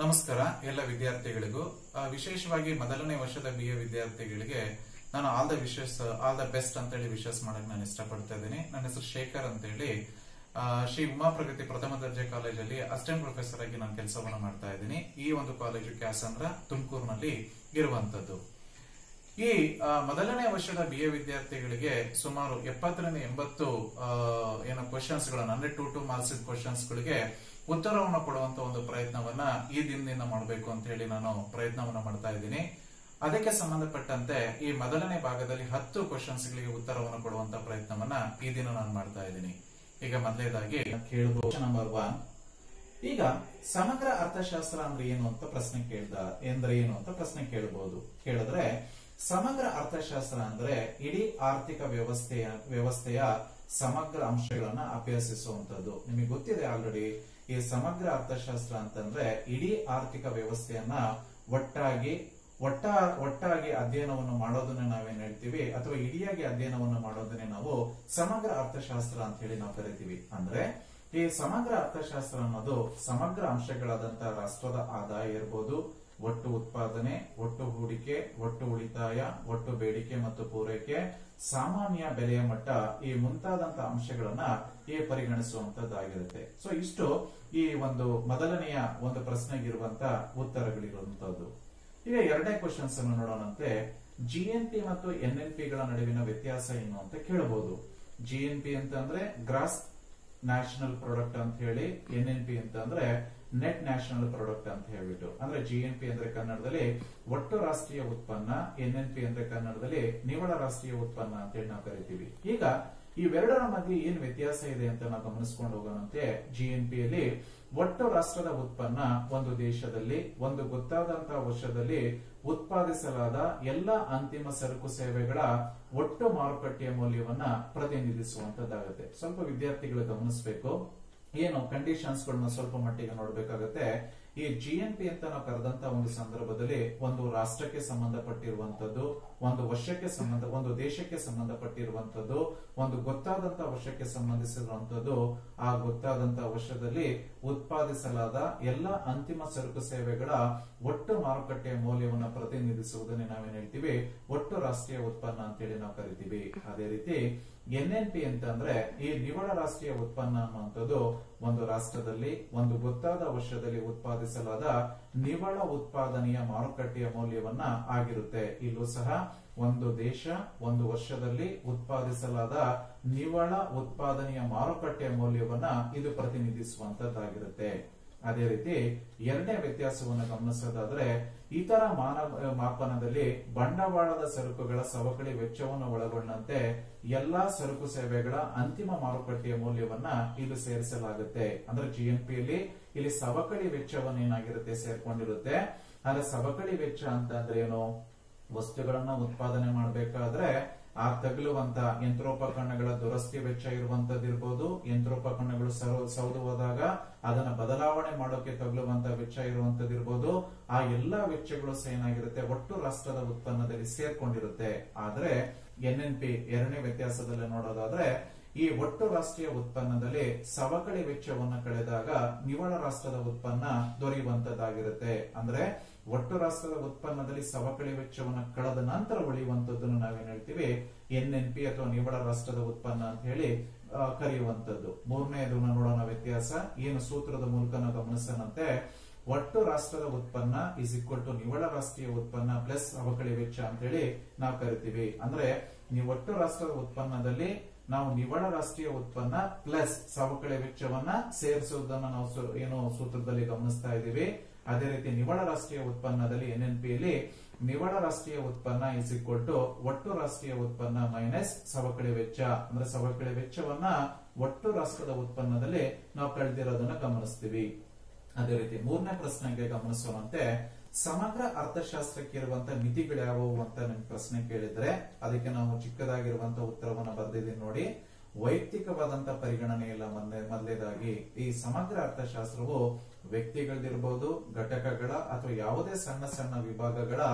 ನಮಸ್ಕಾರ ಎಲ್ಲ ವಿದ್ಯಾರ್ಥಿಗಳಿಗೂ ಆ, ವಿಶೇಷವಾಗಿ ಮೊದಲನೇ ವರ್ಷದ ಬಿ ಎ ವಿದ್ಯಾರ್ಥಿಗಳಿಗೆ ನಾನು all the wishes all the best ಅಂತ ಹೇಳಿ ವಿಶಸ್ ಮಾಡಕ್ ನಾನು ಇಷ್ಟಪಡ್ತಾ ಇದ್ದೀನಿ ನನ್ನ ಹೆಸರು ಶೇಖರ್ ಅಂತ ಹೇಳಿ ಆ, ಶ್ರೀ ಉಮಾ ಪ್ರಗತಿ ಪ್ರಥಮ ದರ್ಜೆ ಕಾಲೇಜಲ್ಲಿ ಅಸಿಸ್ಟೆಂಟ್ ಪ್ರೊಫೆಸರ್ ಆಗಿ ನಾನು ಕೆಲಸವನ್ನ ಮಾಡ್ತಾ ಇದ್ದೀನಿ ಈ ಒಂದು ಕಾಲೇಜು ಕ್ಯಾಸಂದ್ರ ತುಮಕೂರಿನಲ್ಲಿ ಇರುವಂತದ್ದು ಈ ಆ, ಮೊದಲನೇ ವರ್ಷದ ಬಿ ಎ ವಿದ್ಯಾರ್ಥಿಗಳಿಗೆ ಸುಮಾರು ಎಪ್ಪತ್ತರಿಂದ ಎಂಬತ್ತು ಆ, ಏನು ಕ್ವಶನ್ಸ್ ಗಳನ್ನ ಅಂದ್ರೆ ಟು ಟು ಮಾರ್ಕ್ಸ್ ಕ್ವಶನ್ಸ್ ಗಳಿಗೆ ಉತ್ತರವನ್ನು ಕೊಡುವಂತ ಒಂದು ಪ್ರಯತ್ನವನ್ನ ಈ ದಿನದಿಂದ ಮಾಡಬೇಕು ಅಂತ ಹೇಳಿ ನಾನು ಪ್ರಯತ್ನವನ್ನ ಮಾಡ್ತಾ ಇದ್ದೀನಿ ಅದಕ್ಕೆ ಸಂಬಂಧಪಟ್ಟಂತೆ ಈ ಮೊದಲನೇ ಭಾಗದಲ್ಲಿ ಹತ್ತು ಕ್ವಶನ್ಸ್ ಗಳಿಗೆ ಉತ್ತರವನ್ನು ಕೊಡುವಂತ ಪ್ರಯತ್ನವನ್ನ ಈ ದಿನ ನಾನು ಮಾಡ್ತಾ ಇದ್ದೀನಿ ಈಗ ಮೊದಲನೇದಾಗಿ ಕೇಳಬಹುದು ನಂಬರ್ ಒನ್ ಈಗ ಸಮಗ್ರ ಅರ್ಥಶಾಸ್ತ್ರ ಅಂದ್ರೆ ಏನು ಅಂತ ಪ್ರಶ್ನೆ ಕೇಳ್ದ ಎಂದ್ರೆ ಏನು ಅಂತ ಪ್ರಶ್ನೆ ಕೇಳಬಹುದು ಕೇಳಿದ್ರೆ ಸಮಗ್ರ ಅರ್ಥಶಾಸ್ತ್ರ ಅಂದ್ರೆ ಇಡೀ ಆರ್ಥಿಕ ವ್ಯವಸ್ಥೆಯ ವ್ಯವಸ್ಥೆಯ ಸಮಗ್ರ ಅಂಶಗಳನ್ನ ಅಭ್ಯಸಿಸುವಂತದ್ದು ನಿಮಗೆ ಗೊತ್ತಿದೆ ಆಲ್ರೆಡಿ ಈ ಸಮಗ್ರ ಅರ್ಥಶಾಸ್ತ್ರ ಅಂತಂದ್ರೆ ಇಡೀ ಆರ್ಥಿಕ ವ್ಯವಸ್ಥೆಯನ್ನ ಒಟ್ಟಾಗಿ ಒಟ್ಟ ಒಟ್ಟಾಗಿ ಅಧ್ಯಯನವನ್ನು ಮಾಡೋದನ್ನ ನಾವೇನ್ ಹೇಳ್ತೀವಿ ಅಥವಾ ಇಡಿಯಾಗಿ ಅಧ್ಯಯನವನ್ನು ಮಾಡೋದನ್ನೇ ನಾವು ಸಮಗ್ರ ಅರ್ಥಶಾಸ್ತ್ರ ಅಂತ ಹೇಳಿ ನಾವು ಕರಿತೀವಿ ಅಂದ್ರೆ ಈ ಸಮಗ್ರ ಅರ್ಥಶಾಸ್ತ್ರ ಅನ್ನೋದು ಸಮಗ್ರ ಅಂಶಗಳಾದಂತ ರಾಷ್ಟ್ರದ ಆದಾಯ ಇರ್ಬೋದು ಒಟ್ಟು ಉತ್ಪಾದನೆ ಒಟ್ಟು ಹೂಡಿಕೆ ಒಟ್ಟು ಉಳಿತಾಯ ಒಟ್ಟು ಬೇಡಿಕೆ ಮತ್ತು ಪೂರೈಕೆ ಸಾಮಾನ್ಯ ಬೆಲೆಯ ಮಟ್ಟ ಈ ಮುಂತಾದಂತ ಅಂಶಗಳನ್ನ ಈ ಪರಿಗಣಿಸುವಂತದ್ದಾಗಿರುತ್ತೆ ಸೊ ಇಷ್ಟು ಈ ಒಂದು ಮೊದಲನೆಯ ಒಂದು ಪ್ರಶ್ನೆಗಿರುವಂತ ಉತ್ತರಗಳಿರುವಂತದ್ದು ಈಗ ಎರಡನೇ ಕ್ವಶನ್ಸ್ ಅನ್ನು ನೋಡೋಣಂತೆ ಜಿಎನ್ಪಿ ಮತ್ತು ಎನ್ಎನ್ಪಿ ಗಳ ನಡುವಿನ ವ್ಯತ್ಯಾಸ ಏನು ಅಂತ ಕೇಳಬಹುದು ಜಿಎನ್ಪಿ ಅಂತಂದ್ರೆ ಗ್ರಾಸ್ ನ್ಯಾಷನಲ್ ಪ್ರಾಡಕ್ಟ್ ಅಂತ ಹೇಳಿ ಎನ್ ಎನ್ ಪಿ ಅಂತ ಅಂದ್ರೆ ನೆಟ್ ನ್ಯಾಷನಲ್ ಪ್ರಾಡಕ್ಟ್ ಅಂತ ಹೇಳ್ಬಿಟ್ಟು ಅಂದ್ರೆ ಜಿ ಎನ್ ಪಿ ಅಂದ್ರೆ ಕನ್ನಡದಲ್ಲಿ ಒಟ್ಟು ರಾಷ್ಟ್ರೀಯ ಉತ್ಪನ್ನ ಎನ್ ಎನ್ ಪಿ ಅಂದ್ರೆ ಕನ್ನಡದಲ್ಲಿ ನಿವ್ವಳ ರಾಷ್ಟ್ರೀಯ ಉತ್ಪನ್ನ ಅಂತ ಹೇಳಿ ನಾವು ಕರಿತೀವಿ ಈಗ ಇವೆರಡರ ಮಧ್ಯೆ ಏನ್ ವ್ಯತ್ಯಾಸ ಇದೆ ಅಂತ ನಾವು ಗಮನಿಸ್ಕೊಂಡು ಹೋಗೋಣಂತೆ ಜಿ ಎನ್ ಪಿ ಯಲ್ಲಿ ಒಟ್ಟು ರಾಷ್ಟ್ರದ ಉತ್ಪನ್ನ ಒಂದು ದೇಶದಲ್ಲಿ ಒಂದು ಗೊತ್ತಾದಂತಹ ವರ್ಷದಲ್ಲಿ ಉತ್ಪಾದಿಸಲಾದ ಎಲ್ಲ ಅಂತಿಮ ಸರಕು ಸೇವೆಗಳ ಒಟ್ಟು ಮಾರುಕಟ್ಟೆಯ ಮೌಲ್ಯವನ್ನ ಪ್ರತಿನಿಧಿಸುವಂತದ್ದಾಗುತ್ತೆ ಸ್ವಲ್ಪ ವಿದ್ಯಾರ್ಥಿಗಳು ಗಮನಿಸಬೇಕು ಏನು ಕಂಡೀಷನ್ಸ್ ಗಳನ್ನ ಸ್ವಲ್ಪ ಮಟ್ಟಿಗೆ ನೋಡ್ಬೇಕಾಗತ್ತೆ ಈ ಜಿ ಎನ್ ಪಿ ಅಂತ ನಾವು ಕರೆದಂತ ಒಂದು ಸಂದರ್ಭದಲ್ಲಿ ಒಂದು ರಾಷ್ಟ್ರಕ್ಕೆ ಸಂಬಂಧಪಟ್ಟಿರುವಂತದ್ದು ಒಂದು ವರ್ಷಕ್ಕೆ ಸಂಬಂಧ ಒಂದು ದೇಶಕ್ಕೆ ಸಂಬಂಧಪಟ್ಟಿರುವಂತದ್ದು ಒಂದು ಗೊತ್ತಾದಂತ ವರ್ಷಕ್ಕೆ ಸಂಬಂಧಿಸಿರುವಂತದ್ದು ಆ ಗೊತ್ತಾದಂತ ವರ್ಷದಲ್ಲಿ ಉತ್ಪಾದಿಸಲಾದ ಎಲ್ಲ ಅಂತಿಮ ಸರಕು ಸೇವೆಗಳ ಒಟ್ಟು ಮಾರುಕಟ್ಟೆಯ ಮೌಲ್ಯವನ್ನು ಪ್ರತಿನಿಧಿಸುವುದನ್ನೇ ನಾವೇನ್ ಹೇಳ್ತೀವಿ ಒಟ್ಟು ರಾಷ್ಟ್ರೀಯ ಉತ್ಪನ್ನ ಅಂತೇಳಿ ನಾವು ಕರಿತೀವಿ ಅದೇ ರೀತಿ ಎನ್ ಎನ್ ಪಿ ಅಂತಂದ್ರೆ ಈ ನಿವ್ವಳ ರಾಷ್ಟ್ರೀಯ ಉತ್ಪನ್ನ ಅನ್ನುವಂಥದ್ದು ಒಂದು ರಾಷ್ಟ್ರದಲ್ಲಿ ಒಂದು ಗೊತ್ತಾದ ವರ್ಷದಲ್ಲಿ ಉತ್ಪಾದಿಸಲಾದ ನಿವ್ವಳ ಉತ್ಪಾದನೆಯ ಮಾರುಕಟ್ಟೆಯ ಮೌಲ್ಯವನ್ನ ಆಗಿರುತ್ತೆ ಇಲ್ಲೂ ಸಹ ಒಂದು ದೇಶ ಒಂದು ವರ್ಷದಲ್ಲಿ ಉತ್ಪಾದಿಸಲಾದ ನಿವ್ವಳ ಉತ್ಪಾದನೆಯ ಮಾರುಕಟ್ಟೆಯ ಮೌಲ್ಯವನ್ನ ಇದು ಪ್ರತಿನಿಧಿಸುವಂತದ್ದಾಗಿರುತ್ತೆ ಅದೇ ರೀತಿ ಎರಡನೇ ವ್ಯತ್ಯಾಸವನ್ನು ಗಮನಿಸೋದಾದ್ರೆ ಇತರ ಮಾನವ ಮಾಪನದಲ್ಲಿ ಬಂಡವಾಳದ ಸರಕುಗಳ ಸವಕಳಿ ವೆಚ್ಚವನ್ನು ಒಳಗೊಂಡಂತೆ ಎಲ್ಲಾ ಸರಕು ಸೇವೆಗಳ ಅಂತಿಮ ಮಾರುಕಟ್ಟೆಯ ಮೌಲ್ಯವನ್ನ ಇದು ಸೇರಿಸಲಾಗುತ್ತೆ ಅಂದ್ರೆ ಜಿಎನ್ಪಿ ಯಲ್ಲಿ ಇಲ್ಲಿ ಸವಕಳಿ ವೆಚ್ಚವನ್ನು ಏನಾಗಿರುತ್ತೆ ಸೇರ್ಕೊಂಡಿರುತ್ತೆ ಆದ್ರೆ ಸವಕಳಿ ವೆಚ್ಚ ಅಂತ ಅಂದ್ರೆ ಏನು ವಸ್ತುಗಳನ್ನ ಉತ್ಪಾದನೆ ಮಾಡಬೇಕಾದ್ರೆ ಆ ತಗುಲುವಂತ ಯಂತ್ರೋಪಕರಣಗಳ ದುರಸ್ತಿ ವೆಚ್ಚ ಇರುವಂತದ್ದಿರ್ಬೋದು ಯಂತ್ರೋಪಕರಣಗಳು ಸೌ- ಸೌದು ಹೋದಾಗ ಅದನ್ನ ಬದಲಾವಣೆ ಮಾಡೋಕೆ ತಗುಲುವಂತ ವೆಚ್ಚ ಇರುವಂತದ್ದಿರ್ಬೋದು ಆ ಎಲ್ಲಾ ವೆಚ್ಚಗಳು ಸಹ ಏನಾಗಿರುತ್ತೆ ಒಟ್ಟು ರಾಷ್ಟ್ರದ ಉತ್ಪನ್ನದಲ್ಲಿ ಸೇರ್ಕೊಂಡಿರುತ್ತೆ ಆದ್ರೆ ಎನ್ ಎನ್ ಪಿ ಎರಡನೇ ವ್ಯತ್ಯಾಸದಲ್ಲಿ ನೋಡೋದಾದ್ರೆ ಈ ಒಟ್ಟು ರಾಷ್ಟ್ರೀಯ ಉತ್ಪನ್ನದಲ್ಲಿ ಸವಕಳಿ ವೆಚ್ಚವನ್ನು ಕಳೆದಾಗ ನಿವ್ವಳ ರಾಷ್ಟ್ರದ ಉತ್ಪನ್ನ ದೊರೆಯುವಂತದ್ದಾಗಿರುತ್ತೆ ಅಂದ್ರೆ ಒಟ್ಟು ರಾಷ್ಟ್ರದ ಉತ್ಪನ್ನದಲ್ಲಿ ಸವಕಳಿ ವೆಚ್ಚವನ್ನು ಕಳೆದ ನಂತರ ಉಳಿಯುವಂತದ್ದನ್ನು ನಾವೇನ್ ಹೇಳ್ತೀವಿ ಎನ್ ಎನ್ ಪಿ ಅಥವಾ ನಿವ್ವಳ ರಾಷ್ಟ್ರದ ಉತ್ಪನ್ನ ಅಂತ ಹೇಳಿ ಆ, ಕರೆಯುವಂತದ್ದು ಮೂರನೆಯದನ್ನ ನೋಡೋಣ ವ್ಯತ್ಯಾಸ ಏನು ಸೂತ್ರದ ಮೂಲಕ ನಾವು ಗಮನಿಸೋಣಂತೆ ಒಟ್ಟು ರಾಷ್ಟ್ರದ ಉತ್ಪನ್ನ ಇಸ್ ಈಕ್ವಲ್ ಟು ನಿವ್ವಳ ರಾಷ್ಟ್ರೀಯ ಉತ್ಪನ್ನ ಪ್ಲಸ್ ಸವಕಳಿ ವೆಚ್ಚ ಅಂತ ಹೇಳಿ ನಾವು ಕರಿತೀವಿ ಅಂದ್ರೆ ನೀವು ಒಟ್ಟು ರಾಷ್ಟ್ರದ ಉತ್ಪನ್ನದಲ್ಲಿ ನಾವು ನಿವ್ವಳ ರಾಷ್ಟ್ರೀಯ ಉತ್ಪನ್ನ ಪ್ಲಸ್ ಸವಕಳಿ ವೆಚ್ಚವನ್ನ ಸೇರಿಸುವುದನ್ನ ನಾವು ಸು- ಏನು ಸೂತ್ರದಲ್ಲಿ ಗಮನಿಸ್ತಾ ಇದ್ದೀವಿ ಅದೇ ರೀತಿ ನಿವ್ವಳ ರಾಷ್ಟ್ರೀಯ ಉತ್ಪನ್ನದಲ್ಲಿ ಎನ್ ಎನ್ ಪಿ ಯಲ್ಲಿ ನಿವ್ವಳ ರಾಷ್ಟ್ರೀಯ ಉತ್ಪನ್ನ ಇಸ್ ಈಕ್ವಲ್ ಟು ಒಟ್ಟು ರಾಷ್ಟ್ರೀಯ ಉತ್ಪನ್ನ ಮೈನಸ್ ಸವಕಳಿ ವೆಚ್ಚ ಅಂದ್ರೆ ಸವಕಳಿ ವೆಚ್ಚವನ್ನ ಒಟ್ಟು ರಾಷ್ಟ್ರದ ಉತ್ಪನ್ನದಲ್ಲಿ ನಾವು ಕಳೆದಿರೋದನ್ನ ಗಮನಿಸ್ತೀವಿ ಅದೇ ರೀತಿ ಮೂರನೇ ಪ್ರಶ್ನೆಗೆ ಗಮನಿಸುವಂತೆ ಸಮಗ್ರ ಅರ್ಥಶಾಸ್ತ್ರಕ್ಕೆ ಇರುವಂತ ಮಿತಿಗಳು ಯಾವುವು ಅಂತ ನಿಮ್ ಪ್ರಶ್ನೆ ಕೇಳಿದ್ರೆ ಅದಕ್ಕೆ ನಾವು ಚಿಕ್ಕದಾಗಿರುವಂತ ಉತ್ತರವನ್ನ ಬರ್ದಿದ್ದೀವಿ ನೋಡಿ ವೈಯಕ್ತಿಕವಾದಂತ ಪರಿಗಣನೆ ಇಲ್ಲ ಮೊದಲೇ ಮೊದಲೇದಾಗಿ ಈ ಸಮಗ್ರ ಅರ್ಥಶಾಸ್ತ್ರವು ವ್ಯಕ್ತಿಗಳದಿರ್ಬೋದು ಘಟಕಗಳ ಅಥವಾ ಯಾವುದೇ ಸಣ್ಣ ಸಣ್ಣ ವಿಭಾಗಗಳ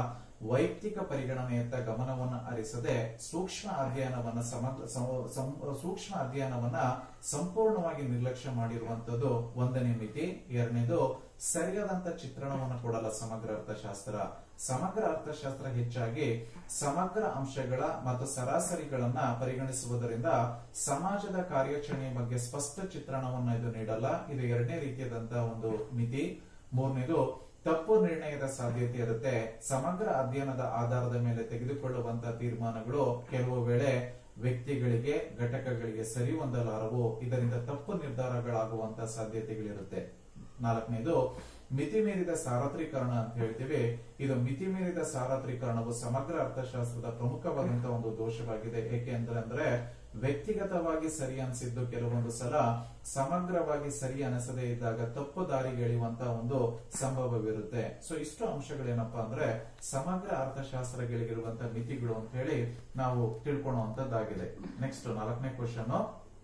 ವೈಯಕ್ತಿಕ ಪರಿಗಣನೆಯತ್ತ ಗಮನವನ್ನು ಹರಿಸದೆ ಸೂಕ್ಷ್ಮ ಅಧ್ಯಯನವನ್ನ ಸಮಗ್ರ ಸಮ- ಸಂ- ಸೂಕ್ಷ್ಮ ಅಧ್ಯಯನವನ್ನ ಸಂಪೂರ್ಣವಾಗಿ ನಿರ್ಲಕ್ಷ್ಯ ಮಾಡಿರುವಂತದ್ದು ಒಂದನೇ ಮಿತಿ ಎರಡನೇದು ಸರಿಯಾದಂತ ಚಿತ್ರಣವನ್ನು ಕೊಡಲ್ಲ ಸಮಗ್ರ ಅರ್ಥಶಾಸ್ತ್ರ ಸಮಗ್ರ ಅರ್ಥಶಾಸ್ತ್ರ ಹೆಚ್ಚಾಗಿ ಸಮಗ್ರ ಅಂಶಗಳ ಮತ್ತು ಸರಾಸರಿಗಳನ್ನ ಪರಿಗಣಿಸುವುದರಿಂದ ಸಮಾಜದ ಕಾರ್ಯಾಚರಣೆಯ ಬಗ್ಗೆ ಸ್ಪಷ್ಟ ಚಿತ್ರಣವನ್ನ ಇದು ನೀಡಲ್ಲ ಇದು ಎರಡನೇ ರೀತಿಯಾದಂತಹ ಒಂದು ಮಿತಿ ಮೂರನೇದು ತಪ್ಪು ನಿರ್ಣಯದ ಸಾಧ್ಯತೆ ಇರುತ್ತೆ ಸಮಗ್ರ ಅಧ್ಯಯನದ ಆಧಾರದ ಮೇಲೆ ತೆಗೆದುಕೊಳ್ಳುವಂತಹ ತೀರ್ಮಾನಗಳು ಕೆಲವು ವೇಳೆ ವ್ಯಕ್ತಿಗಳಿಗೆ ಘಟಕಗಳಿಗೆ ಸರಿ ಹೊಂದಲಾರವು ಇದರಿಂದ ತಪ್ಪು ನಿರ್ಧಾರಗಳಾಗುವಂತಹ ಸಾಧ್ಯತೆಗಳಿರುತ್ತೆ ನಾಲ್ಕನೇದು ಮಿತಿ ಮೀರಿದ ಸಾರ್ವತ್ರೀಕರಣ ಅಂತ ಹೇಳ್ತೀವಿ ಇದು ಮಿತಿ ಮೀರಿದ ಸಾರ್ವತ್ರೀಕರಣವು ಸಮಗ್ರ ಅರ್ಥಶಾಸ್ತ್ರದ ಪ್ರಮುಖವಾದಂತಹ ಒಂದು ದೋಷವಾಗಿದೆ ಏಕೆ ಅಂದ್ರೆ ಅಂದ್ರೆ ವ್ಯಕ್ತಿಗತವಾಗಿ ಸರಿ ಅನಿಸಿದ್ದು ಕೆಲವೊಂದು ಸಲ ಸಮಗ್ರವಾಗಿ ಸರಿ ಅನಿಸದೇ ಇದ್ದಾಗ ತಪ್ಪು ದಾರಿಗೆ ಎಳೆಯುವಂತಹ ಒಂದು ಸಂಭವವಿರುತ್ತೆ ಸೊ ಇಷ್ಟು ಅಂಶಗಳೇನಪ್ಪಾ ಅಂದ್ರೆ ಸಮಗ್ರ ಅರ್ಥಶಾಸ್ತ್ರಗಳಿಗಿರುವಂತಹ ಮಿತಿಗಳು ಅಂತ ಹೇಳಿ ನಾವು ತಿಳ್ಕೊಳ್ಳುವಂತದ್ದಾಗಿದೆ ನೆಕ್ಸ್ಟ್ ನಾಲ್ಕನೇ ಕ್ವಶನ್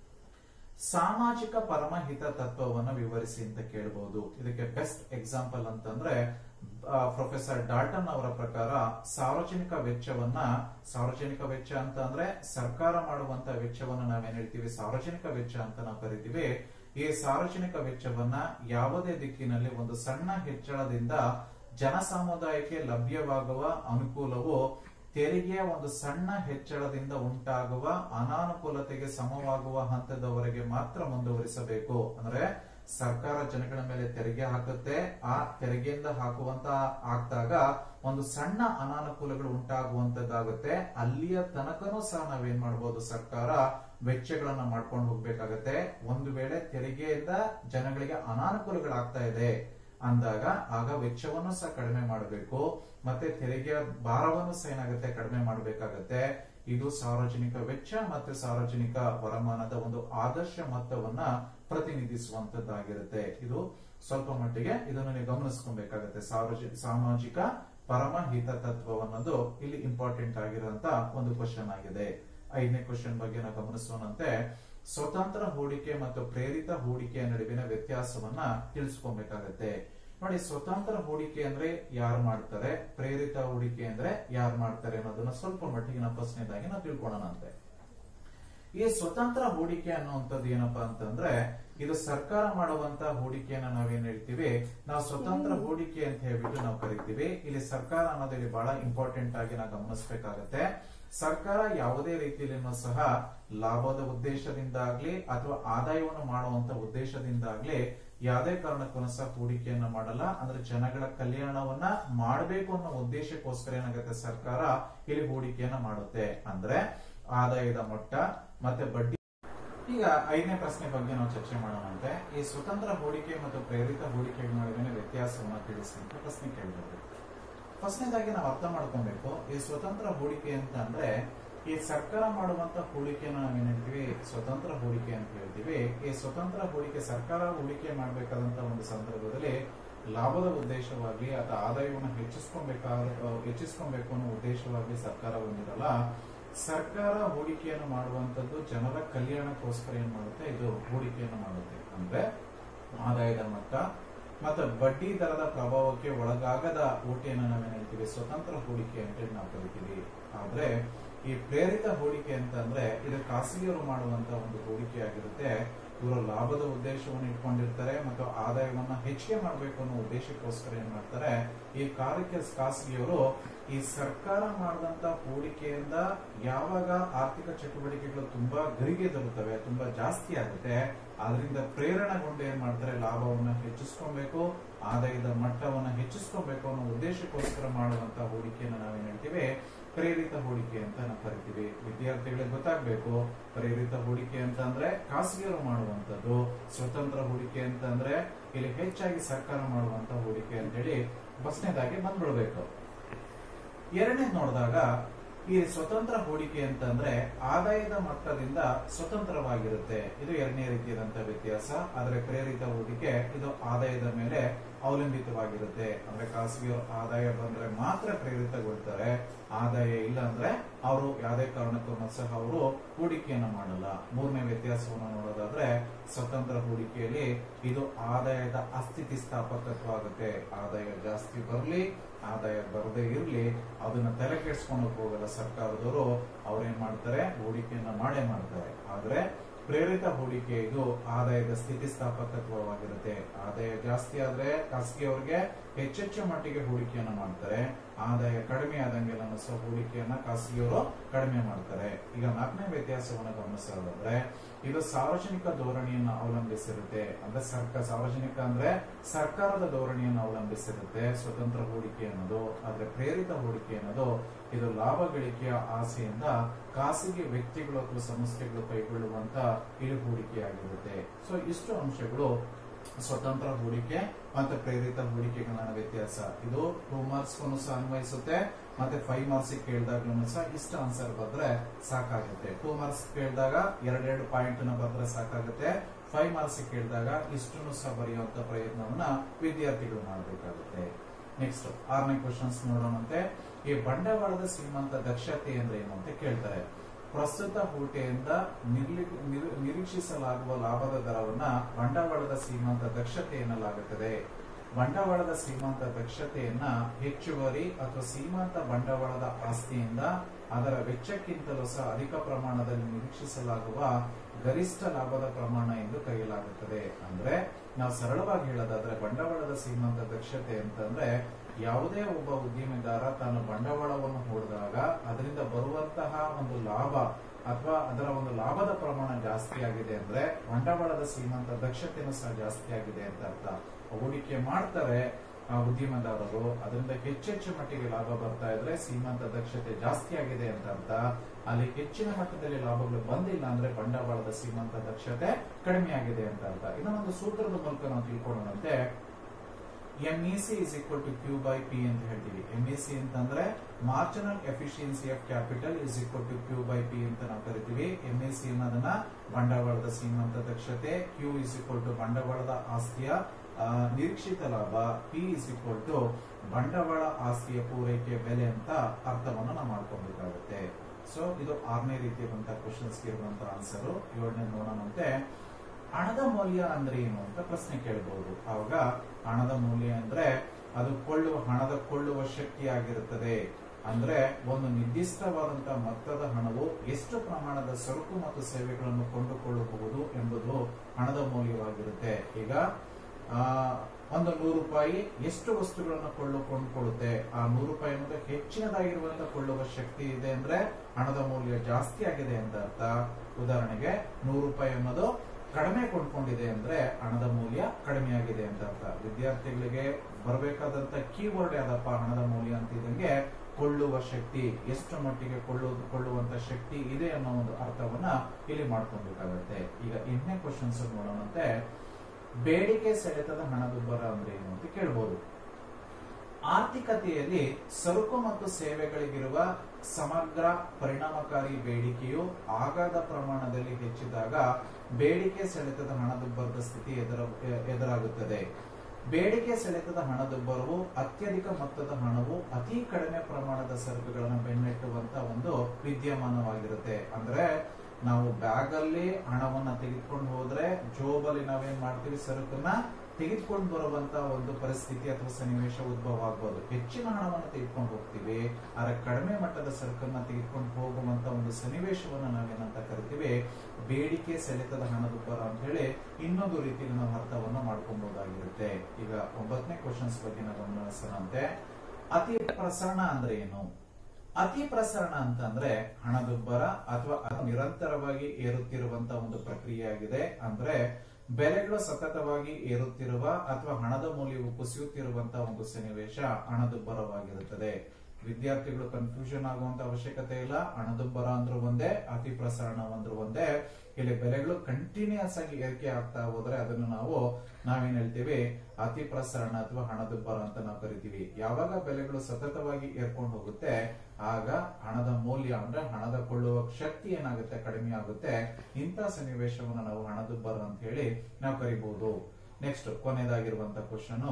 ಸಾಮಾಜಿಕ ಪರಮಹಿತ ತತ್ವವನ್ನು ವಿವರಿಸಿ ಅಂತ ಕೇಳಬಹುದು ಇದಕ್ಕೆ ಬೆಸ್ಟ್ ಎಕ್ಸಾಂಪಲ್ ಅಂತಂದ್ರೆ ಪ್ರೊಫೆಸರ್ ಡಾಲ್ಟನ್ ಅವರ ಪ್ರಕಾರ ಸಾರ್ವಜನಿಕ ವೆಚ್ಚವನ್ನ ಸಾರ್ವಜನಿಕ ವೆಚ್ಚ ಅಂತ ಅಂದ್ರೆ ಸರ್ಕಾರ ಮಾಡುವಂತ ವೆಚ್ಚವನ್ನ ನಾವೇನ್ ಹೇಳ್ತೀವಿ ಸಾರ್ವಜನಿಕ ವೆಚ್ಚ ಅಂತ ನಾವು ಕರಿತೀವಿ ಈ ಸಾರ್ವಜನಿಕ ವೆಚ್ಚವನ್ನ ಯಾವುದೇ ದಿಕ್ಕಿನಲ್ಲಿ ಒಂದು ಸಣ್ಣ ಹೆಚ್ಚಳದಿಂದ ಜನ ಸಮುದಾಯಕ್ಕೆ ಲಭ್ಯವಾಗುವ ಅನುಕೂಲವು ತೆರಿಗೆಯ ಒಂದು ಸಣ್ಣ ಹೆಚ್ಚಳದಿಂದ ಉಂಟಾಗುವ ಅನಾನುಕೂಲತೆಗೆ ಸಮವಾಗುವ ಹಂತದವರೆಗೆ ಮಾತ್ರ ಮುಂದುವರಿಸಬೇಕು ಅಂದ್ರೆ ಸರ್ಕಾರ ಜನಗಳ ಮೇಲೆ ತೆರಿಗೆ ಹಾಕುತ್ತೆ ಆ ತೆರಿಗೆಯಿಂದ ಹಾಕುವಂತ ಆಗ್ದಾಗ ಒಂದು ಸಣ್ಣ ಅನಾನುಕೂಲಗಳು ಉಂಟಾಗುವಂತದ್ದಾಗುತ್ತೆ ಅಲ್ಲಿಯ ತನಕನೂ ಸಹ ನಾವೇನ್ ಮಾಡಬಹುದು ಸರ್ಕಾರ ವೆಚ್ಚಗಳನ್ನ ಮಾಡ್ಕೊಂಡು ಹೋಗ್ಬೇಕಾಗತ್ತೆ ಒಂದು ವೇಳೆ ತೆರಿಗೆಯಿಂದ ಜನಗಳಿಗೆ ಅನಾನುಕೂಲಗಳಾಗ್ತಾ ಇದೆ ಅಂದಾಗ ಆಗ ವೆಚ್ಚವನ್ನು ಸಹ ಕಡಿಮೆ ಮಾಡಬೇಕು ಮತ್ತೆ ತೆರಿಗೆಯ ಭಾರವನ್ನು ಸಹ ಏನಾಗುತ್ತೆ ಕಡಿಮೆ ಮಾಡಬೇಕಾಗತ್ತೆ ಇದು ಸಾರ್ವಜನಿಕ ವೆಚ್ಚ ಮತ್ತೆ ಸಾರ್ವಜನಿಕ ವರಮಾನದ ಒಂದು ಆದರ್ಶ ಮೊತ್ತವನ್ನ ಪ್ರತಿನಿಧಿಸುವಂತದ್ದಾಗಿರುತ್ತೆ ಇದು ಸ್ವಲ್ಪ ಮಟ್ಟಿಗೆ ಇದನ್ನು ನೀವು ಗಮನಿಸ್ಕೊಬೇಕಾಗತ್ತೆ ಸಾರ್ವಜನಿಕ ಸಾಮಾಜಿಕ ಪರಮಹಿತ ತತ್ವವನ್ನದು ಇಲ್ಲಿ ಇಂಪಾರ್ಟೆಂಟ್ ಆಗಿರುವಂತ ಒಂದು ಕ್ವಶನ್ ಆಗಿದೆ ಐದನೇ ಕ್ವಶನ್ ಬಗ್ಗೆ ನಾವು ಗಮನಿಸೋಣಂತೆ ಸ್ವತಂತ್ರ ಹೂಡಿಕೆ ಮತ್ತು ಪ್ರೇರಿತ ಹೂಡಿಕೆಯ ನಡುವಿನ ವ್ಯತ್ಯಾಸವನ್ನ ತಿಳಿಸ್ಕೊಬೇಕಾಗತ್ತೆ ನೋಡಿ ಸ್ವತಂತ್ರ ಹೂಡಿಕೆ ಅಂದ್ರೆ ಯಾರು ಮಾಡ್ತಾರೆ ಪ್ರೇರಿತ ಹೂಡಿಕೆ ಅಂದ್ರೆ ಯಾರು ಮಾಡ್ತಾರೆ ಅನ್ನೋದನ್ನ ಸ್ವಲ್ಪ ಮಟ್ಟಿಗೆ ನಾವು ಪ್ರಶ್ನೆದಾಗಿ ನಾವು ತಿಳ್ಕೊಳ್ಳೋಣಂತೆ ಈ ಸ್ವತಂತ್ರ ಹೂಡಿಕೆ ಅನ್ನುವಂಥದ್ದು ಏನಪ್ಪಾ ಅಂತಂದ್ರೆ ಇದು ಸರ್ಕಾರ ಮಾಡುವಂತ ಹೂಡಿಕೆಯನ್ನ ನಾವೇನ್ ಹೇಳ್ತೀವಿ ನಾವು ಸ್ವತಂತ್ರ ಹೂಡಿಕೆ ಅಂತ ಹೇಳ್ಬಿಟ್ಟು ನಾವು ಕರಿತೀವಿ ಇಲ್ಲಿ ಸರ್ಕಾರ ಅನ್ನೋದು ಇಲ್ಲಿ ಬಹಳ ಇಂಪಾರ್ಟೆಂಟ್ ಆಗಿ ನಾವು ಗಮನಿಸಬೇಕಾಗತ್ತೆ ಸರ್ಕಾರ ಯಾವುದೇ ರೀತಿಯಲ್ಲಿನೂ ಸಹ ಲಾಭದ ಉದ್ದೇಶದಿಂದಾಗ್ಲಿ ಅಥವಾ ಆದಾಯವನ್ನು ಮಾಡುವಂತ ಉದ್ದೇಶದಿಂದಾಗ್ಲಿ ಯಾವುದೇ ಕಾರಣಕ್ಕೂ ಸಹ ಹೂಡಿಕೆಯನ್ನ ಮಾಡಲ್ಲ ಅಂದ್ರೆ ಜನಗಳ ಕಲ್ಯಾಣವನ್ನ ಮಾಡಬೇಕು ಅನ್ನೋ ಉದ್ದೇಶಕ್ಕೋಸ್ಕರ ಏನಾಗುತ್ತೆ ಸರ್ಕಾರ ಇಲ್ಲಿ ಹೂಡಿಕೆಯನ್ನ ಮಾಡುತ್ತೆ ಅಂದ್ರೆ ಆದಾಯದ ಮಟ್ಟ ಮತ್ತೆ ಬಡ್ಡಿ ಈಗ ಐದನೇ ಪ್ರಶ್ನೆ ಬಗ್ಗೆ ನಾವು ಚರ್ಚೆ ಮಾಡೋಣಂತೆ ಈ ಸ್ವತಂತ್ರ ಹೂಡಿಕೆ ಮತ್ತು ಪ್ರೇರಿತ ಹೂಡಿಕೆ ನಡುವಿನ ವ್ಯತ್ಯಾಸವನ್ನ ತಿಳಿಸಿ ಅಂತ ಪ್ರಶ್ನೆ ಕೇಳಿದ್ರು ಫಸ್ಟ್ನೇದಾಗಿ ನಾವು ಅರ್ಥ ಮಾಡ್ಕೊಬೇಕು ಈ ಸ್ವತಂತ್ರ ಹೂಡಿಕೆ ಅಂತ ಅಂದ್ರೆ ಈ ಸರ್ಕಾರ ಮಾಡುವಂತ ಹೂಡಿಕೆನ ನಾವೇನ್ ಹೇಳ್ತೀವಿ ಸ್ವತಂತ್ರ ಹೂಡಿಕೆ ಅಂತ ಹೇಳ್ತೀವಿ ಈ ಸ್ವತಂತ್ರ ಹೂಡಿಕೆ ಸರ್ಕಾರ ಹೂಡಿಕೆ ಮಾಡಬೇಕಾದಂತ ಒಂದು ಸಂದರ್ಭದಲ್ಲಿ ಲಾಭದ ಉದ್ದೇಶವಾಗಿ ಅಥವಾ ಆದಾಯವನ್ನು ಹೆಚ್ಚಿಸ್ಕೊಬೇಕಾದ ಹೆಚ್ಚಿಸ್ಕೊಬೇಕು ಅನ್ನೋ ಉದ್ದೇಶವಾಗಿ ಸರ್ಕಾರ ಹೊಂದಿರಲ್ಲ ಸರ್ಕಾರ ಹೂಡಿಕೆಯನ್ನು ಮಾಡುವಂತದ್ದು ಜನರ ಕಲ್ಯಾಣಕ್ಕೋಸ್ಕರ ಏನ್ ಮಾಡುತ್ತೆ ಇದು ಹೂಡಿಕೆಯನ್ನು ಮಾಡುತ್ತೆ ಅಂದ್ರೆ ಆದಾಯದ ಮಟ್ಟ ಮತ್ತೆ ಬಡ್ಡಿ ದರದ ಪ್ರಭಾವಕ್ಕೆ ಒಳಗಾಗದ ಹೂಡಿಕೆಯನ್ನು ನಾವೇನ್ ಹೇಳ್ತೀವಿ ಸ್ವತಂತ್ರ ಹೂಡಿಕೆ ಅಂತ ಹೇಳಿ ನಾವು ಕರಿತೀವಿ ಆದ್ರೆ ಈ ಪ್ರೇರಿತ ಹೂಡಿಕೆ ಅಂತ ಅಂದ್ರೆ ಇದು ಖಾಸಗಿಯವರು ಮಾಡುವಂತ ಒಂದು ಹೂಡಿಕೆ ಆಗಿರುತ್ತೆ ಇವರು ಲಾಭದ ಉದ್ದೇಶವನ್ನು ಇಟ್ಕೊಂಡಿರ್ತಾರೆ ಮತ್ತು ಆದಾಯವನ್ನ ಹೆಚ್ಚಿಗೆ ಮಾಡಬೇಕು ಅನ್ನೋ ಉದ್ದೇಶಕ್ಕೋಸ್ಕರ ಏನ್ ಮಾಡ್ತಾರೆ ಈ ಕಾರ್ಯಕ್ಕೆ ಖಾಸಗಿಯವರು ಈ ಸರ್ಕಾರ ಮಾಡಿದಂತ ಹೂಡಿಕೆಯಿಂದ ಯಾವಾಗ ಆರ್ಥಿಕ ಚಟುವಟಿಕೆಗಳು ತುಂಬಾ ಗರಿಗೆ ತರುತ್ತವೆ ತುಂಬಾ ಜಾಸ್ತಿ ಆಗುತ್ತೆ ಅದರಿಂದ ಪ್ರೇರಣೆಗೊಂಡು ಏನ್ ಮಾಡ್ತಾರೆ ಲಾಭವನ್ನ ಹೆಚ್ಚಿಸ್ಕೊಬೇಕು ಆದಾಯದ ಮಟ್ಟವನ್ನ ಹೆಚ್ಚಿಸ್ಕೊಬೇಕು ಅನ್ನೋ ಉದ್ದೇಶಕ್ಕೋಸ್ಕರ ಮಾಡುವಂತ ಹೂಡಿಕೆಯನ್ನು ನಾವೇನ್ ಹೇಳ್ತೀವಿ ಪ್ರೇರಿತ ಹೂಡಿಕೆ ಅಂತ ನಾವು ಕರಿತೀವಿ ವಿದ್ಯಾರ್ಥಿಗಳಿಗೆ ಗೊತ್ತಾಗ್ಬೇಕು ಪ್ರೇರಿತ ಹೂಡಿಕೆ ಅಂತ ಅಂದ್ರೆ ಖಾಸಗಿಯವರು ಮಾಡುವಂತದ್ದು ಸ್ವತಂತ್ರ ಹೂಡಿಕೆ ಅಂತ ಅಂದ್ರೆ ಇಲ್ಲಿ ಹೆಚ್ಚಾಗಿ ಸರ್ಕಾರ ಮಾಡುವಂತ ಹೂಡಿಕೆ ಅಂತ ಹೇಳಿ ಫಸ್ಟ್ನೇದಾಗಿ ಬಂದ್ಬಿಡ್ಬೇಕು ಎರಡನೇದ್ ನೋಡಿದಾಗ ಈ ಸ್ವತಂತ್ರ ಹೂಡಿಕೆ ಅಂತಂದ್ರೆ ಆದಾಯದ ಮಟ್ಟದಿಂದ ಸ್ವತಂತ್ರವಾಗಿರುತ್ತೆ ಇದು ಎರಡನೇ ರೀತಿಯಾದಂತಹ ವ್ಯತ್ಯಾಸ ಆದ್ರೆ ಪ್ರೇರಿತ ಹೂಡಿಕೆ ಇದು ಆದಾಯದ ಮೇಲೆ ಅವಲಂಬಿತವಾಗಿರುತ್ತೆ ಅಂದ್ರೆ ಖಾಸಗಿಯವರು ಆದಾಯ ಬಂದ್ರೆ ಮಾತ್ರ ಪ್ರೇರಿತಗೊಳ್ತಾರೆ ಆದಾಯ ಇಲ್ಲ ಅಂದ್ರೆ ಅವರು ಯಾವುದೇ ಕಾರಣಕ್ಕೂ ಸಹ ಅವರು ಹೂಡಿಕೆಯನ್ನ ಮಾಡಲ್ಲ ಮೂರನೇ ವ್ಯತ್ಯಾಸವನ್ನು ನೋಡೋದಾದ್ರೆ ಸ್ವತಂತ್ರ ಹೂಡಿಕೆಯಲ್ಲಿ ಇದು ಆದಾಯದ ಅಸ್ಥಿತಿ ಸ್ಥಾಪಕತ್ವ ಆಗುತ್ತೆ ಆದಾಯ ಜಾಸ್ತಿ ಬರಲಿ ಆದಾಯ ಬರದೇ ಇರ್ಲಿ ಅದನ್ನ ತಲೆ ಕೆಡ್ಸ್ಕೊಂಡು ಹೋಗಲ್ಲ ಸರ್ಕಾರದವರು ಅವ್ರೇನ್ ಮಾಡ್ತಾರೆ ಹೂಡಿಕೆಯನ್ನ ಮಾಡೇ ಮಾಡ್ತಾರೆ ಆದ್ರೆ ಪ್ರೇರಿತ ಹೂಡಿಕೆ ಇದು ಆದಾಯದ ಸ್ಥಿತಿಸ್ಥಾಪಕತ್ವವಾಗಿರುತ್ತೆ ಆದಾಯ ಜಾಸ್ತಿ ಆದ್ರೆ ಖಾಸಗಿಯವರಿಗೆ ಹೆಚ್ಚೆಚ್ಚು ಮಟ್ಟಿಗೆ ಹೂಡಿಕೆಯನ್ನ ಮಾಡ್ತಾರೆ ಆದಾಯ ಕಡಿಮೆ ಆದಂಗೆಲ್ಲ ಸಹ ಹೂಡಿಕೆಯನ್ನ ಖಾಸಗಿಯವರು ಕಡಿಮೆ ಮಾಡ್ತಾರೆ ಈಗ ನಾಲ್ಕನೇ ವ್ಯತ್ಯಾಸವನ್ನು ಗಮನಿಸೋದಾದ್ರೆ ಇದು ಸಾರ್ವಜನಿಕ ಧೋರಣೆಯನ್ನು ಅವಲಂಬಿಸಿರುತ್ತೆ ಅಂದ್ರೆ ಸರ್ಕಾರ ಸಾರ್ವಜನಿಕ ಅಂದ್ರೆ ಸರ್ಕಾರದ ಧೋರಣೆಯನ್ನು ಅವಲಂಬಿಸಿರುತ್ತೆ ಸ್ವತಂತ್ರ ಹೂಡಿಕೆ ಅನ್ನೋದು ಆದ್ರೆ ಪ್ರೇರಿತ ಹೂಡಿಕೆ ಅನ್ನೋದು ಇದು ಲಾಭ ಗಳಿಕೆಯ ಆಸೆಯಿಂದ ಖಾಸಗಿ ವ್ಯಕ್ತಿಗಳು ಅಥವಾ ಸಂಸ್ಥೆಗಳು ಕೈಗೊಳ್ಳುವಂತ ಇದು ಹೂಡಿಕೆಯಾಗಿರುತ್ತೆ ಸೊ ಇಷ್ಟು ಅಂಶಗಳು ಸ್ವತಂತ್ರ ಹೂಡಿಕೆ ಮತ್ತೆ ಪ್ರೇರಿತ ಹೂಡಿಕೆಗಳ ವ್ಯತ್ಯಾಸ ಇದು ಟೂ ಮಾರ್ಕ್ಸ್ ಸಹ ಅನ್ವಯಿಸುತ್ತೆ ಮತ್ತೆ ಫೈವ್ ಮಾರ್ಕ್ಸ್ ಕೇಳಿದಾಗ್ಲೂ ಸಹ ಇಷ್ಟು ಆನ್ಸರ್ ಬಂದ್ರೆ ಸಾಕಾಗುತ್ತೆ ಟೂ ಮಾರ್ಕ್ಸ್ ಕೇಳಿದಾಗ ಎರಡೆರಡು ಪಾಯಿಂಟ್ ನ ಬಂದ್ರೆ ಸಾಕಾಗುತ್ತೆ ಫೈವ್ ಮಾರ್ಕ್ಸ್ ಕೇಳಿದಾಗ ಇಷ್ಟನ್ನು ಸಹ ಬರೆಯುವಂತ ಪ್ರಯತ್ನವನ್ನ ವಿದ್ಯಾರ್ಥಿಗಳು ಮಾಡಬೇಕಾಗುತ್ತೆ ನೆಕ್ಸ್ಟ್ ಆರನೇ ಕ್ವಶನ್ಸ್ ನೋಡೋಣಂತೆ ಈ ಬಂಡವಾಳದ ಶ್ರೀಮಂತ ದಕ್ಷತೆ ಅಂದ್ರೆ ಏನು ಅಂತ ಕೇಳ್ತಾರೆ ಪ್ರಸ್ತುತ ಹೂಟೆಯಿಂದ ನಿರ್ಲಿ- ನಿರ್- ನಿರೀಕ್ಷಿಸಲಾಗುವ ಲಾಭದ ದರವನ್ನ ಬಂಡವಾಳದ ಶ್ರೀಮಂತ ದಕ್ಷತೆ ಎನ್ನಲಾಗುತ್ತದೆ ಬಂಡವಾಳದ ಶ್ರೀಮಂತ ದಕ್ಷತೆಯನ್ನ ಹೆಚ್ಚುವರಿ ಅಥವಾ ಶ್ರೀಮಂತ ಬಂಡವಾಳದ ಆಸ್ತಿಯಿಂದ ಅದರ ವೆಚ್ಚಕ್ಕಿಂತಲೂ ಸಹ ಅಧಿಕ ಪ್ರಮಾಣದಲ್ಲಿ ನಿರೀಕ್ಷಿಸಲಾಗುವ ಗರಿಷ್ಠ ಲಾಭದ ಪ್ರಮಾಣ ಎಂದು ಕರೆಯಲಾಗುತ್ತದೆ ಅಂದ್ರೆ ನಾವು ಸರಳವಾಗಿ ಹೇಳೋದಾದ್ರೆ ಬಂಡವಾಳದ ಶ್ರೀಮಂತ ದಕ್ಷತೆ ಅಂತಂದ್ರೆ ಯಾವುದೇ ಒಬ್ಬ ಉದ್ಯಮಿದಾರ ತಾನು ಬಂಡವಾಳವನ್ನು ಹೂಡಿದಾಗ ಅದರಿಂದ ಬರುವಂತಹ ಒಂದು ಲಾಭ ಅಥವಾ ಅದರ ಒಂದು ಲಾಭದ ಪ್ರಮಾಣ ಜಾಸ್ತಿ ಆಗಿದೆ ಅಂದ್ರೆ ಬಂಡವಾಳದ ಶ್ರೀಮಂತ ದಕ್ಷತೆನೂ ಸಹ ಜಾಸ್ತಿ ಆಗಿದೆ ಅಂತ ಅರ್ಥ ಹೂಡಿಕೆ ಮಾಡ್ತಾರೆ ಆ ಉದ್ಯಮದಾರರು ಅದರಿಂದ ಹೆಚ್ಚೆಚ್ಚು ಮಟ್ಟಿಗೆ ಲಾಭ ಬರ್ತಾ ಇದ್ರೆ ಶ್ರೀಮಂತ ದಕ್ಷತೆ ಜಾಸ್ತಿ ಆಗಿದೆ ಅಂತ ಅರ್ಥ ಅಲ್ಲಿ ಹೆಚ್ಚಿನ ಮಟ್ಟದಲ್ಲಿ ಲಾಭಗಳು ಬಂದಿಲ್ಲ ಅಂದ್ರೆ ಬಂಡವಾಳದ ಶ್ರೀಮಂತ ದಕ್ಷತೆ ಕಡಿಮೆ ಆಗಿದೆ ಅಂತ ಅರ್ಥ ಇದನ್ನೊಂದು ಸೂತ್ರದ ಮೂಲಕ ನಾವು ತಿಳ್ಕೊಳ್ಳೋಣಂತೆ MEC is equal to Q by P ಅಂತ ಹೇಳ್ತೀವಿ ಎಂಇಸಿ ಅಂತಂದ್ರೆ marginal efficiency of capital is equal to Q by P ಅಂತ ನಾವು ಕರಿತೀವಿ ಎಂಇಸಿ ಅನ್ನೋದನ್ನ ಬಂಡವಾಳದ ಶ್ರೀಮಂತ ದಕ್ಷತೆ ಕ್ಯೂ ಇಸ್ ಈಕ್ವಲ್ ಟು ಬಂಡವಾಳದ ಆಸ್ತಿಯ ಆ, ನಿರೀಕ್ಷಿತ ಲಾಭ ಪಿ ಇಸ್ ಈಕ್ವಲ್ ಟು ಬಂಡವಾಳ ಆಸ್ತಿಯ ಪೂರೈಕೆ ಬೆಲೆ ಅಂತ ಅರ್ಥವನ್ನು ನಾವು ಮಾಡ್ಕೊಬೇಕಾಗುತ್ತೆ ಸೊ ಇದು ಆರನೇ ರೀತಿಯಾದಂತಹ ಕ್ವಶನ್ಸ್ ಇರುವಂತ ಆನ್ಸರ್ ಏಳನೇ ನೋಡೋಣಂತೆ ಹಣದ ಮೌಲ್ಯ ಅಂದ್ರೆ ಏನು ಅಂತ ಪ್ರಶ್ನೆ ಕೇಳಬಹುದು ಆವಾಗ ಹಣದ ಮೌಲ್ಯ ಅಂದ್ರೆ ಅದು ಕೊಳ್ಳುವ ಹಣದ ಕೊಳ್ಳುವ ಶಕ್ತಿ ಆಗಿರುತ್ತದೆ ಅಂದ್ರೆ ಒಂದು ನಿರ್ದಿಷ್ಟವಾದಂತಹ ಮೊತ್ತದ ಹಣವು ಎಷ್ಟು ಪ್ರಮಾಣದ ಸರಕು ಮತ್ತು ಸೇವೆಗಳನ್ನು ಕೊಂಡುಕೊಳ್ಳಬಹುದು ಎಂಬುದು ಹಣದ ಮೌಲ್ಯವಾಗಿರುತ್ತೆ ಈಗ ಆ ಒಂದು ನೂರು ರೂಪಾಯಿ ಎಷ್ಟು ವಸ್ತುಗಳನ್ನು ಕೊಳ್ಳು ಕೊಂಡುಕೊಳ್ಳುತ್ತೆ ಆ ನೂರು ರೂಪಾಯಿ ಅನ್ನೋದು ಹೆಚ್ಚಿನದಾಗಿರುವಂತಹ ಕೊಳ್ಳುವ ಶಕ್ತಿ ಇದೆ ಅಂದ್ರೆ ಹಣದ ಮೌಲ್ಯ ಜಾಸ್ತಿ ಆಗಿದೆ ಅಂತ ಅರ್ಥ ಉದಾಹರಣೆಗೆ ನೂರು ರೂಪಾಯಿ ಅನ್ನೋದು ಕಡಿಮೆ ಕೊಂಡ್ಕೊಂಡಿದೆ ಅಂದ್ರೆ ಹಣದ ಮೌಲ್ಯ ಕಡಿಮೆ ಆಗಿದೆ ಅಂತ ಅರ್ಥ ವಿದ್ಯಾರ್ಥಿಗಳಿಗೆ ಬರಬೇಕಾದಂತ ಕೀವರ್ಡ್ ಯಾವ್ದಪ್ಪ ಹಣದ ಮೌಲ್ಯ ಅಂತ ಇದಂಗೆ ಕೊಳ್ಳುವ ಶಕ್ತಿ ಎಷ್ಟು ಮಟ್ಟಿಗೆ ಕೊಳ್ಳು ಕೊಳ್ಳುವಂತ ಶಕ್ತಿ ಇದೆ ಅನ್ನೋ ಒಂದು ಅರ್ಥವನ್ನ ಇಲ್ಲಿ ಮಾಡ್ಕೊಬೇಕಾಗತ್ತೆ ಈಗ ಎಂಟನೇ ಕ್ವಶನ್ಸ್ ನೋಡೋಣಂತೆ ಬೇಡಿಕೆ ಸೆಳೆತದ ಹಣದುಬ್ಬರ ಅಂದ್ರೆ ಏನು ಅಂತ ಕೇಳ್ಬೋದು ಆರ್ಥಿಕತೆಯಲ್ಲಿ ಸರಕು ಮತ್ತು ಸೇವೆಗಳಿಗಿರುವ ಸಮಗ್ರ ಪರಿಣಾಮಕಾರಿ ಬೇಡಿಕೆಯು ಆಗಾದ ಪ್ರಮಾಣದಲ್ಲಿ ಹೆಚ್ಚಿದಾಗ ಬೇಡಿಕೆ ಸೆಳೆತದ ಹಣದುಬ್ಬರದ ಸ್ಥಿತಿ ಎದುರ ಎದುರಾಗುತ್ತದೆ ಬೇಡಿಕೆ ಸೆಳೆತದ ಹಣದುಬ್ಬರವು ಅತ್ಯಧಿಕ ಮೊತ್ತದ ಹಣವು ಅತಿ ಕಡಿಮೆ ಪ್ರಮಾಣದ ಸರಕುಗಳನ್ನು ಬೆನ್ನಟ್ಟುವಂತ ಒಂದು ವಿದ್ಯಮಾನವಾಗಿರುತ್ತೆ ಅಂದ್ರೆ ನಾವು ಬ್ಯಾಗ್ ಅಲ್ಲಿ ಹಣವನ್ನ ತೆಗೆದುಕೊಂಡು ಹೋದ್ರೆ ಜೋಬಲ್ಲಿ ನಾವೇನ್ ಮಾಡ್ತೀವಿ ಸರಕನ್ನ ತೆಗೆದುಕೊಂಡು ಬರುವಂತ ಒಂದು ಪರಿಸ್ಥಿತಿ ಅಥವಾ ಸನ್ನಿವೇಶ ಉದ್ಭವ ಆಗ್ಬೋದು ಹೆಚ್ಚಿನ ಹಣವನ್ನು ತೆಗೆದುಕೊಂಡು ಹೋಗ್ತೀವಿ ಆದ್ರೆ ಕಡಿಮೆ ಮಟ್ಟದ ಸರಕನ್ನ ತೆಗೆದುಕೊಂಡು ಹೋಗುವಂತ ಒಂದು ಸನ್ನಿವೇಶವನ್ನ ನಾವೇನಂತ ಕರಿತೀವಿ ಬೇಡಿಕೆ ಸೆಳೆತದ ಹಣದುಬ್ಬರ ಅಂತ ಹೇಳಿ ಇನ್ನೊಂದು ರೀತಿಯಲ್ಲಿ ನಾವು ಅರ್ಥವನ್ನ ಮಾಡ್ಕೊಬಹುದಾಗಿರುತ್ತೆ ಈಗ ಒಂಬತ್ತನೇ ಕ್ವಶನ್ಸ್ ಬಗ್ಗೆ ನಾವು ಗಮನಿಸೋಣಂತೆ ಅತಿ ಪ್ರಸರಣ ಅಂದ್ರೆ ಏನು ಅತಿ ಪ್ರಸರಣ ಅಂತಂದ್ರೆ ಹಣದುಬ್ಬರ ಅಥವಾ ಅದು ನಿರಂತರವಾಗಿ ಏರುತ್ತಿರುವಂತ ಒಂದು ಪ್ರಕ್ರಿಯೆ ಆಗಿದೆ ಅಂದ್ರೆ ಬೆಲೆಗಳು ಸತತವಾಗಿ ಏರುತ್ತಿರುವ ಅಥವಾ ಹಣದ ಮೌಲ್ಯವು ಕುಸಿಯುತ್ತಿರುವಂತಹ ಒಂದು ಸನ್ನಿವೇಶ ಹಣದುಬ್ಬರವಾಗಿರುತ್ತದೆ ವಿದ್ಯಾರ್ಥಿಗಳು ಕನ್ಫ್ಯೂಷನ್ ಆಗುವಂತ ಅವಶ್ಯಕತೆ ಇಲ್ಲ ಹಣದುಬ್ಬರ ಅಂದ್ರೂ ಒಂದೇ ಅತಿ ಪ್ರಸರಣ ಅಂದ್ರೂ ಒಂದೇ ಇಲ್ಲಿ ಬೆಲೆಗಳು ಕಂಟಿನ್ಯೂಸ್ ಆಗಿ ಏರಿಕೆ ಆಗ್ತಾ ಹೋದ್ರೆ ಅದನ್ನು ನಾವು ನಾವೇನ್ ಹೇಳ್ತೀವಿ ಅತಿ ಪ್ರಸರಣ ಅಥವಾ ಹಣದುಬ್ಬರ ಅಂತ ನಾವು ಕರಿತೀವಿ ಯಾವಾಗ ಬೆಲೆಗಳು ಸತತವಾಗಿ ಏರ್ಕೊಂಡು ಹೋಗುತ್ತೆ ಆಗ ಹಣದ ಮೌಲ್ಯ ಅಂದ್ರೆ ಹಣದ ಕೊಳ್ಳುವ ಶಕ್ತಿ ಏನಾಗುತ್ತೆ ಕಡಿಮೆ ಆಗುತ್ತೆ ಇಂಥ ಸನ್ನಿವೇಶವನ್ನು ನಾವು ಹಣದುಬ್ಬರ ಅಂತ ಹೇಳಿ ನಾವು ಕರಿಬಹುದು ನೆಕ್ಸ್ಟ್ ಕೊನೆಯದಾಗಿರುವಂತ ಕ್ವಶನ್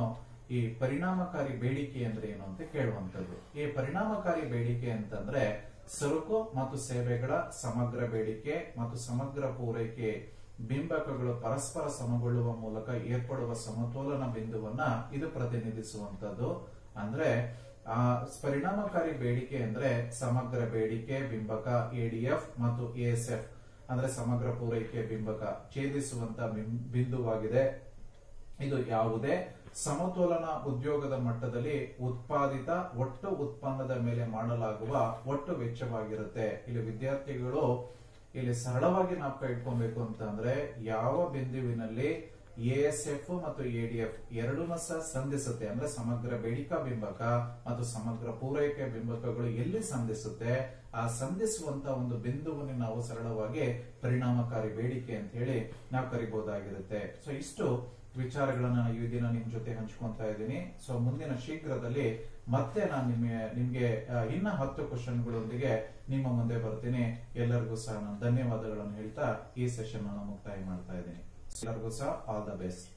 ಈ ಪರಿಣಾಮಕಾರಿ ಬೇಡಿಕೆ ಅಂದ್ರೆ ಏನು ಅಂತ ಕೇಳುವಂತದ್ದು ಈ ಪರಿಣಾಮಕಾರಿ ಬೇಡಿಕೆ ಅಂತಂದ್ರೆ ಸರಕು ಮತ್ತು ಸೇವೆಗಳ ಸಮಗ್ರ ಬೇಡಿಕೆ ಮತ್ತು ಸಮಗ್ರ ಪೂರೈಕೆ ಬಿಂಬಕಗಳು ಪರಸ್ಪರ ಸಮಗೊಳ್ಳುವ ಮೂಲಕ ಏರ್ಪಡುವ ಸಮತೋಲನ ಬಿಂದುವನ್ನ ಇದು ಪ್ರತಿನಿಧಿಸುವಂತದ್ದು ಅಂದ್ರೆ ಆ ಪರಿಣಾಮಕಾರಿ ಬೇಡಿಕೆ ಅಂದ್ರೆ ಸಮಗ್ರ ಬೇಡಿಕೆ ಬಿಂಬಕ ಎಡಿಎಫ್ ಮತ್ತು ಎಎಸ್ಎಫ್ ಅಂದ್ರೆ ಸಮಗ್ರ ಪೂರೈಕೆ ಬಿಂಬಕ ಛೇದಿಸುವಂತ ಬಿಂ- ಬಿಂದುವಾಗಿದೆ ಇದು ಯಾವುದೇ ಸಮತೋಲನ ಉದ್ಯೋಗದ ಮಟ್ಟದಲ್ಲಿ ಉತ್ಪಾದಿತ ಒಟ್ಟು ಉತ್ಪನ್ನದ ಮೇಲೆ ಮಾಡಲಾಗುವ ಒಟ್ಟು ವೆಚ್ಚವಾಗಿರುತ್ತೆ ಇಲ್ಲಿ ವಿದ್ಯಾರ್ಥಿಗಳು ಇಲ್ಲಿ ಸರಳವಾಗಿ ನಾವು ಇಟ್ಕೊಬೇಕು ಅಂತಂದ್ರೆ ಯಾವ ಬಿಂದುವಿನಲ್ಲಿ ಎಎಸ್ಎಫ್ ಮತ್ತು ಎಡಿಎಫ್ ಎರಡನ್ನೂ ಸಹ ಸಂಧಿಸುತ್ತೆ ಅಂದ್ರೆ ಸಮಗ್ರ ಬೇಡಿಕಾ ಬಿಂಬಕ ಮತ್ತು ಸಮಗ್ರ ಪೂರೈಕೆ ಬಿಂಬಕಗಳು ಎಲ್ಲಿ ಸಂಧಿಸುತ್ತೆ ಆ ಸಂಧಿಸುವಂತ ಒಂದು ಬಿಂದುವನ್ನು ನಾವು ಸರಳವಾಗಿ ಪರಿಣಾಮಕಾರಿ ಬೇಡಿಕೆ ಅಂತ ಹೇಳಿ ನಾವು ಕರಿಬಹುದಾಗಿರುತ್ತೆ ಸೊ ಇಷ್ಟು ವಿಚಾರಗಳನ್ನ ನಾನು ಈ ದಿನ ನಿಮ್ ಜೊತೆ ಹಂಚ್ಕೊಂತಾ ಇದ್ದೀನಿ ಸೊ ಮುಂದಿನ ಶೀಘ್ರದಲ್ಲಿ ಮತ್ತೆ ನಾನು ನಿಮಗೆ ನಿಮ್ಗೆ ಆ, ಇನ್ನ ಹತ್ತು ಕ್ವಶನ್ಗಳೊಂದಿಗೆ ನಿಮ್ಮ ಮುಂದೆ ಬರ್ತೀನಿ ಎಲ್ಲರಿಗೂ ಸಹ ನಾನು ಧನ್ಯವಾದಗಳನ್ನು ಹೇಳ್ತಾ ಈ ಸೆಷನ್ ನಾನು ಮುಕ್ತಾಯ ಮಾಡ್ತಾ ಇದ್ದೀನಿ ಎಲ್ಲರಿಗೂ ಸಹ ಆಲ್ ದ ಬೆಸ್ಟ್